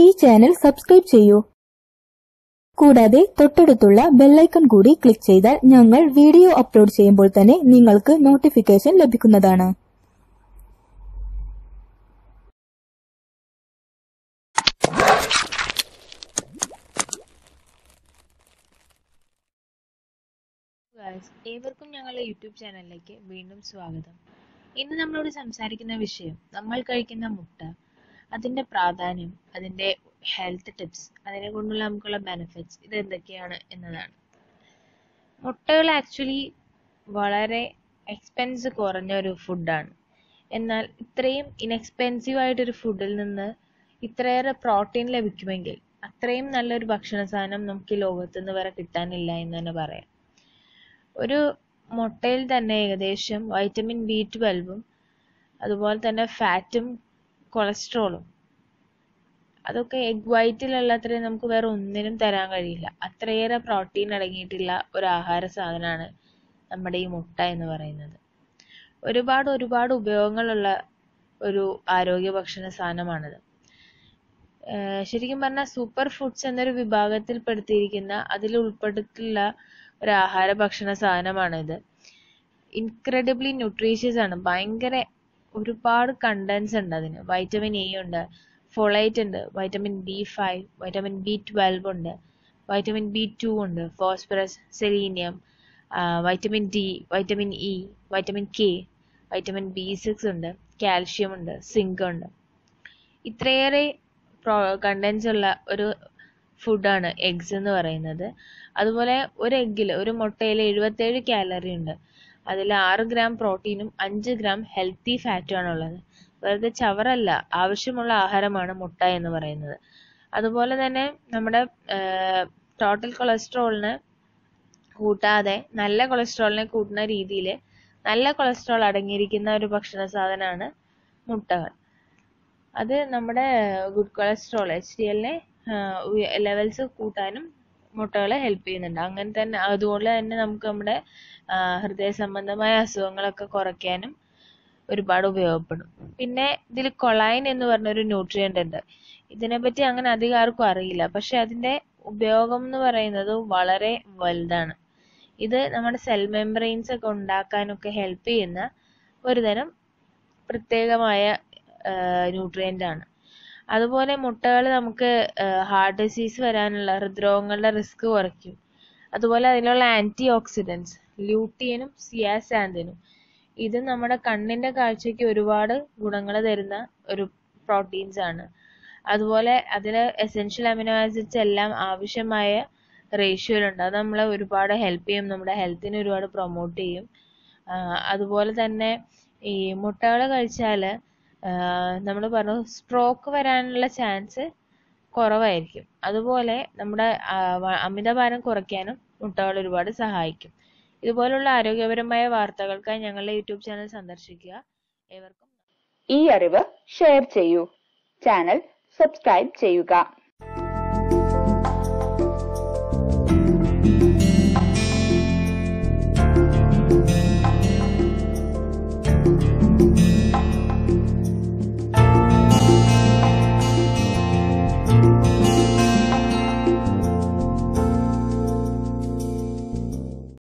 ഈ channel subscribe ചെയ്യൂ കൂടാതെ തൊട്ടടുത്തുള്ള ബെല്ലൈക്കൺ കൂടി ക്ലിക്ക് ചെയ്താൽ ഞങ്ങൾ വീഡിയോ അപ്ലോഡ് ചെയ്യുമ്പോൾ തന്നെ നിങ്ങൾക്ക് നോട്ടിഫിക്കേഷൻ ലഭിക്കുന്നതാണ് ഗായ്സ് ഏവർക്കും ഞങ്ങളുടെ യൂട്യൂബ് ചാനലിലേക്ക് വീണ്ടും സ്വാഗതം ഇന്ന് നമ്മളോട് സംസാരിക്കുന്ന വിഷയം നമ്മൾ കഴിക്കുന്ന മുട്ട അതിന്റെ പ്രാധാന്യം അതിന്റെ ഹെൽത്ത് ടിപ്സ് അതിനെ കൊണ്ടുള്ള നമുക്കുള്ള ബെനിഫിറ്റ്സ് ഇത് എന്തൊക്കെയാണ് എന്നതാണ് മുട്ടകൾ ആക്ച്വലി വളരെ എക്സ്പെൻസ് കുറഞ്ഞ ഒരു ഫുഡാണ് എന്നാൽ ഇത്രയും ഇൻഎക്സ്പെൻസീവ് ആയിട്ടൊരു ഫുഡിൽ നിന്ന് ഇത്രയേറെ പ്രോട്ടീൻ ലഭിക്കുമെങ്കിൽ അത്രയും നല്ലൊരു ഭക്ഷണ സാധനം നമുക്ക് ഈ ലോകത്ത് നിന്ന് വരെ കിട്ടാനില്ല എന്ന് തന്നെ പറയാം ഒരു മുട്ടയിൽ തന്നെ ഏകദേശം വൈറ്റമിൻ ബി ട്വൽവും അതുപോലെ തന്നെ ഫാറ്റും കൊളസ്ട്രോളും അതൊക്കെ എഗ് വൈറ്റിലുള്ള അത്രയും നമുക്ക് വേറെ ഒന്നിനും തരാൻ കഴിയില്ല അത്രയേറെ പ്രോട്ടീൻ അടങ്ങിയിട്ടുള്ള ഒരു ആഹാര സാധനമാണ് നമ്മുടെ ഈ മുട്ട എന്ന് പറയുന്നത് ഒരുപാട് ഒരുപാട് ഉപയോഗങ്ങളുള്ള ഒരു ആരോഗ്യ ഭക്ഷണ സാധനമാണിത് ശരിക്കും പറഞ്ഞാൽ സൂപ്പർ ഫുഡ്സ് എന്നൊരു വിഭാഗത്തിൽ പെടുത്തിയിരിക്കുന്ന അതിൽ ഉൾപ്പെട്ടിട്ടുള്ള ഒരു ആഹാര ഭക്ഷണ സാധനമാണിത് ഇൻക്രെഡിബ്ലി ന്യൂട്രീഷ്യസ് ആണ് ഭയങ്കര ഒരുപാട് കണ്ടൻസ് ഉണ്ട് അതിന് വൈറ്റമിൻ എ ഉണ്ട് ഫോളൈറ്റ് ഉണ്ട് vitamin B five vitamin B twelve ഉണ്ട് വൈറ്റമിൻ ബി ടു ഉണ്ട് phosphorus selenium vitamin D vitamin E vitamin K vitamin B six ഉണ്ട് കാൽഷ്യം ഉണ്ട് സിങ്ക് ഉണ്ട് ഇത്രയേറെ കണ്ടൻസ് ഉള്ള ഒരു ഫുഡാണ് എഗ്സ് എന്ന് പറയുന്നത് അതുപോലെ ഒരു എഗ്ഗിൽ ഒരു മുട്ടയിൽ എഴുപത്തേഴ് കാലറി ഉണ്ട് അതിൽ ആറ് ഗ്രാം പ്രോട്ടീനും അഞ്ച് ഗ്രാം ഹെൽത്തി ഫാറ്റും ആണ് ഉള്ളത് വെറുതെ ചവറല്ല ആവശ്യമുള്ള ആഹാരമാണ് മുട്ട എന്ന് പറയുന്നത് അതുപോലെ തന്നെ നമ്മുടെ ടോട്ടൽ കൊളസ്ട്രോളിന് കൂട്ടാതെ നല്ല കൊളസ്ട്രോളിനെ കൂട്ടുന്ന രീതിയിൽ നല്ല കൊളസ്ട്രോൾ അടങ്ങിയിരിക്കുന്ന ഒരു ഭക്ഷണ സാധനമാണ് മുട്ടകൾ അത് നമ്മുടെ ഗുഡ് കൊളസ്ട്രോൾ എച്ച് ഡി എല്ലിനെ ലെവൽസ് കൂട്ടാനും മുട്ടകൾ ഹെൽപ്പ് ചെയ്യുന്നുണ്ട് അങ്ങനെ തന്നെ അതുപോലെ തന്നെ നമുക്ക് നമ്മുടെ ഹൃദയ സംബന്ധമായ അസുഖങ്ങളൊക്കെ കുറയ്ക്കാനും ഒരുപാട് ഉപയോഗപ്പെടും പിന്നെ ഇതിൽ കൊളൈൻ എന്ന് പറഞ്ഞൊരു ന്യൂട്രിയൻ്റ് ഉണ്ട് ഇതിനെപ്പറ്റി അങ്ങനെ അധികം ആർക്കും അറിയില്ല പക്ഷെ അതിന്റെ ഉപയോഗം എന്ന് പറയുന്നത് വളരെ വലുതാണ് ഇത് നമ്മുടെ സെൽ മെമ്പറൈൻസ് ഒക്കെ ഉണ്ടാക്കാനൊക്കെ ഹെൽപ്പ് ചെയ്യുന്ന ഒരുതരം പ്രത്യേകമായ ന്യൂട്രിയൻ്റ് ആണ് അതുപോലെ മുട്ടകൾ നമുക്ക് ഹാർട്ട് ഡിസീസ് വരാനുള്ള ഹൃദ്രോഗങ്ങളുടെ റിസ്ക് കുറയ്ക്കും അതുപോലെ അതിലുള്ള ആന്റി ഓക്സിഡൻസ് ല്യൂട്ടിയനും സിയാസാന്തിനും ഇത് നമ്മുടെ കണ്ണിന്റെ കാഴ്ചയ്ക്ക് ഒരുപാട് ഗുണങ്ങൾ തരുന്ന ഒരു പ്രോട്ടീൻസ് ആണ് അതുപോലെ അതിൽ എസെൻഷ്യൽ അമിനോ ആസിഡ്സ് എല്ലാം ആവശ്യമായ റേഷ്യോയിലുണ്ട് അത് നമ്മളെ ഒരുപാട് ഹെൽപ്പ് ചെയ്യും നമ്മുടെ ഹെൽത്തിനെ ഒരുപാട് പ്രൊമോട്ട് ചെയ്യും അതുപോലെ തന്നെ ഈ മുട്ടകൾ കഴിച്ചാൽ നമ്മൾ പറഞ്ഞു സ്ട്രോക്ക് വരാനുള്ള ചാൻസ് കുറവായിരിക്കും അതുപോലെ നമ്മുടെ അമിതഭാരം കുറയ്ക്കാനും മുട്ടകൾ ഒരുപാട് സഹായിക്കും ഇതുപോലുള്ള ആരോഗ്യപരമായ വാർത്തകൾക്കായി ഞങ്ങളുടെ യൂട്യൂബ് ചാനൽ സന്ദർശിക്കുക ഏവർക്കും ഈ അറിവ് ഷെയർ ചെയ്യൂ ചാനൽ സബ്സ്ക്രൈബ് ചെയ്യുക